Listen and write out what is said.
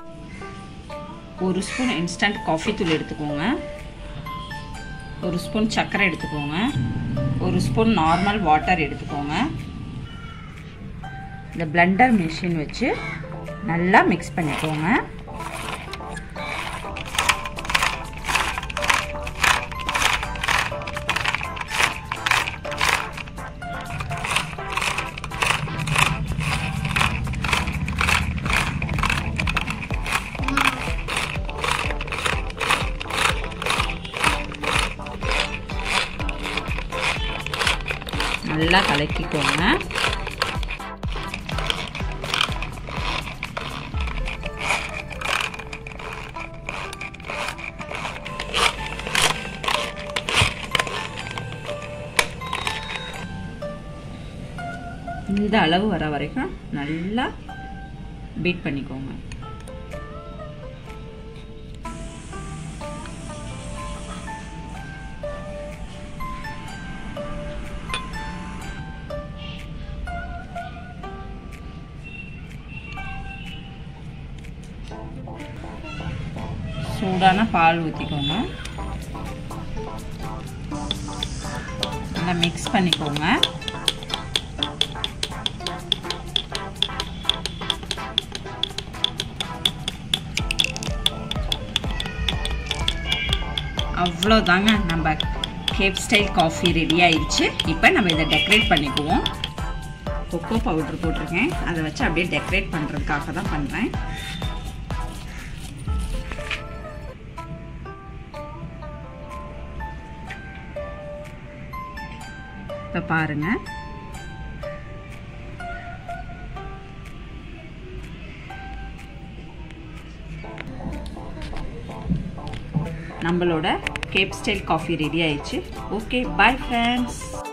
ஒரு spoon instant coffee தூள் எடுத்துக்கோங்க ஒரு ஸ்பூன் சர்க்கரை எடுத்துக்கோங்க ஒரு ஸ்பூன் நார்மல் வாட்டர் எடுத்துக்கோங்க இந்த பிளெண்டர் மிஷின் வச்சு நல்லா மிக்ஸ் பண்ணிக்கோங்க நல்லா கலக்கிக்கோங்க இந்த அளவு வர வரைக்கும் நல்லா பீட் பண்ணிக்கோங்க சூடான பால் ஊற்றிக்கோங்க நல்லா மிக்ஸ் பண்ணிக்கோங்க அவ்வளோதாங்க நம்ம கேப் ஸ்டைல் காஃபி ரெடி ஆயிடுச்சு இப்போ நம்ம இதை டெக்கரேட் பண்ணிக்குவோம் கொக்கோ பவுடர் போட்டிருக்கேன் அதை வச்சு அப்படியே டெக்கரேட் பண்ணுறதுக்காக தான் பண்ணுறேன் இப்போ பாருங்கள் நம்மளோட கேப் ஸ்டைல் காஃபி ரெடி ஆயிடுச்சு ஓகே பாய் ஃப்ரெண்ட்ஸ்